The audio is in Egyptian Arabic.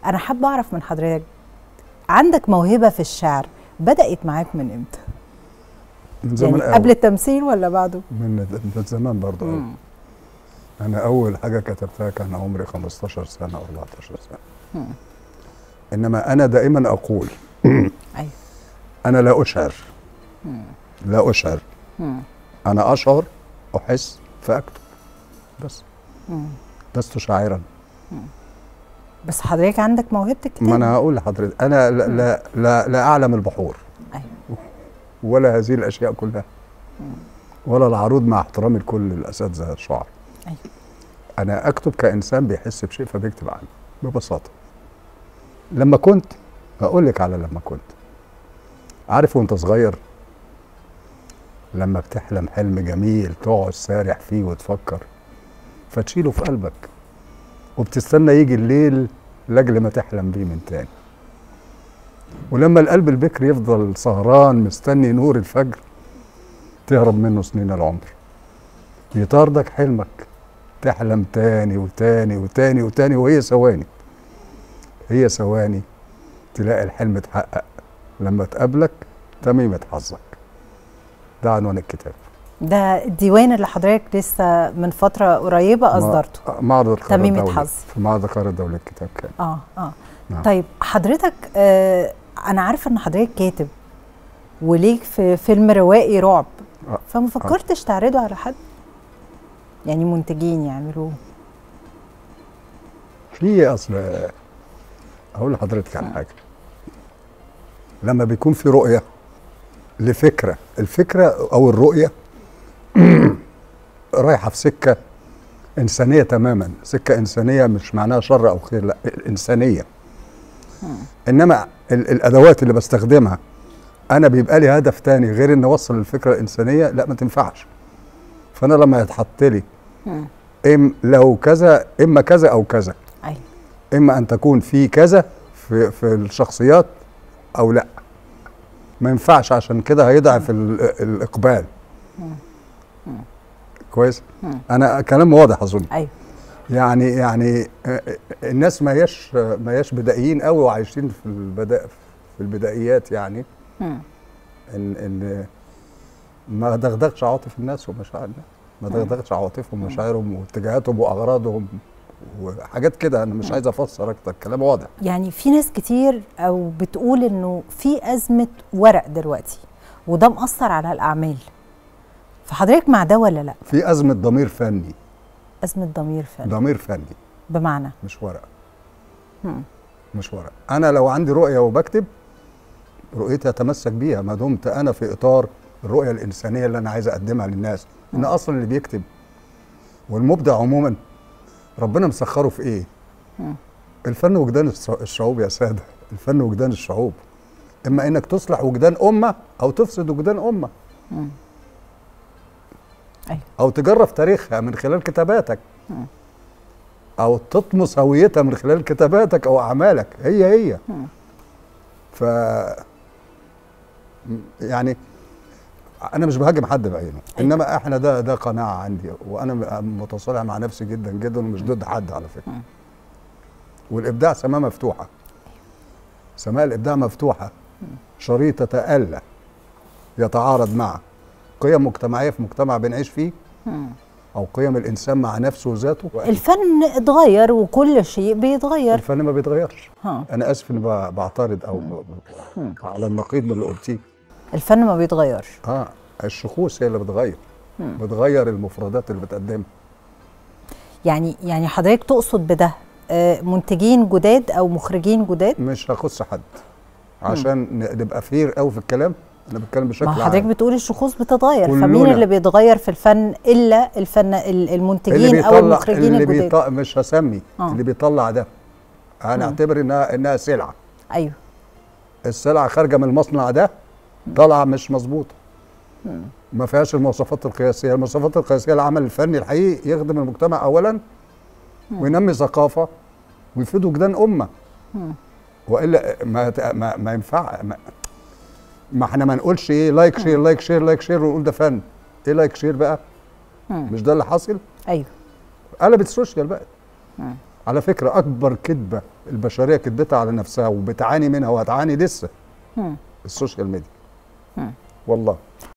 انا حابه اعرف من حضرتك عندك موهبه في الشعر بدات معاك من امتى من زمان يعني قبل التمثيل ولا بعده من من زمان برضه قوي مم. انا اول حاجه كتبتها كان عمري 15 سنه او 14 سنه مم. انما انا دائما اقول ايوه انا لا اشعر مم. لا اشعر مم. انا اشعر احس فاكتب بس مم. لست شاعرا بس حضرتك عندك موهبه الكتابه ما انا هقول لحضرتك انا لا, لا, لا, لا اعلم البحور ايوه ولا هذه الاشياء كلها ولا العروض مع احترامي لكل الاساتذه الشعراء أيوة. انا اكتب كانسان بيحس بشيء فبيكتب عنه ببساطه لما كنت هقول لك على لما كنت عارف وانت صغير لما بتحلم حلم جميل تقعد سارح فيه وتفكر فتشيله في قلبك وبتستنى يجي الليل لاجل ما تحلم بيه من تاني ولما القلب البكر يفضل سهران مستني نور الفجر تهرب منه سنين العمر يطاردك حلمك تحلم تاني وتاني وتاني وتاني وهي ثواني هي ثواني تلاقي الحلم اتحقق لما تقابلك تميمة حظك ده عنوان الكتاب ده الديوان اللي حضرتك لسه من فتره قريبه اصدرته مع- معرض القاهرة تميمة الدولي. حظ. في معرض القاهرة الدولي الكتاب كان اه اه نعم. طيب حضرتك آه انا عارفه ان حضرتك كاتب وليك في فيلم روائي رعب آه. فما فكرتش تعرضه على حد يعني منتجين يعملوه في اصل اقول لحضرتك على حاجه لما بيكون في رؤيه لفكره الفكره او الرؤيه رايحه في سكه انسانيه تماما سكه انسانيه مش معناها شر او خير لا الانسانيه انما ال- الادوات اللي بستخدمها انا بيبقى لي هدف تاني غير ان اوصل الفكره الانسانيه لا ما تنفعش فانا لما يتحط لي مم. إم لو كذا اما كذا او كذا ايوه اما ان تكون في كذا في في الشخصيات او لا ما ينفعش عشان كده هيضعف ال- الاقبال كويس مم. انا كلام واضح اظن ايوه يعني يعني آه، الناس ما هياش ما هياش بدائيين قوي وعايشين في البدا في البدائيات يعني مم. ان ان ما دغدغش عواطف الناس ومشاعر الناس ما دغدغش عواطفهم ومشاعرهم واتجاهاتهم واغراضهم وحاجات كده انا مش عايز افسر اكتر كلام واضح يعني في ناس كتير او بتقول انه في ازمه ورق دلوقتي وده مأثر على الاعمال فحضرتك مع ده ولا لا في ازمه ضمير فني ازمه ضمير فن ضمير فني بمعنى مش ورق مم. مش ورق انا لو عندي رؤيه وبكتب رؤيتي اتمسك بيها ما دمت انا في اطار الرؤيه الانسانيه اللي انا عايز اقدمها للناس ان اصلا اللي بيكتب والمبدع عموما ربنا مسخره في ايه مم. الفن وجدان الص- الشعوب يا ساده الفن وجدان الشعوب اما انك تصلح وجدان امه او تفسد وجدان امه مم. أيوة. او تجرف تاريخها من خلال كتاباتك مم. او تطمس هويتها من خلال كتاباتك او اعمالك هي هي مم. ف يعني انا مش بهاجم حد بعينه انما احنا ده ده قناعه عندي وانا متصالح مع نفسي جدا جدا ومش ضد حد على فكره مم. والابداع سماء مفتوحه سماء الابداع مفتوحه شريطه آلة يتعارض مع قيم مجتمعيه في مجتمع بنعيش فيه مم. او قيم الانسان مع نفسه وذاته الفن اتغير وكل شيء بيتغير الفن ما بيتغيرش ها انا اسف اني ب- بعترض او ب- ب- على النقيض من اللي قلتيه الفن ما بيتغيرش اه الشخوص هي اللي بتغير مم. بتغير المفردات اللي بتقدمها يعني يعني حضرتك تقصد بده آه، منتجين جداد او مخرجين جداد مش هخص حد عشان ن- نبقى فير قوي في الكلام انا بتكلم بشكل ما حضرتك عام بتقول الشخوص بتتغير كلنا. فمين اللي بيتغير في الفن الا الفن ال- المنتجين او المخرجين اللي الجداد بيطلع مش هسمي آه. اللي بيطلع ده انا اعتبر انها انها سلعه ايوه السلعه خارجه من المصنع ده طالعه مش مظبوطه ما فيهاش المواصفات القياسيه المواصفات القياسيه العمل الفني الحقيقي يخدم المجتمع اولا وينمي ثقافه ويفيد وجدان امه مم. والا ما ت- ما, ما ينفع ما, ما احنا ما نقولش ايه لايك شير لايك شير لايك شير ونقول ده فن ايه لايك شير بقى مم. مش ده اللي حاصل ايوه قلبت السوشيال بقى مم. على فكره اكبر كذبه البشريه كذبتها على نفسها وبتعاني منها وهتعاني لسه مم. السوشيال ميديا مم. والله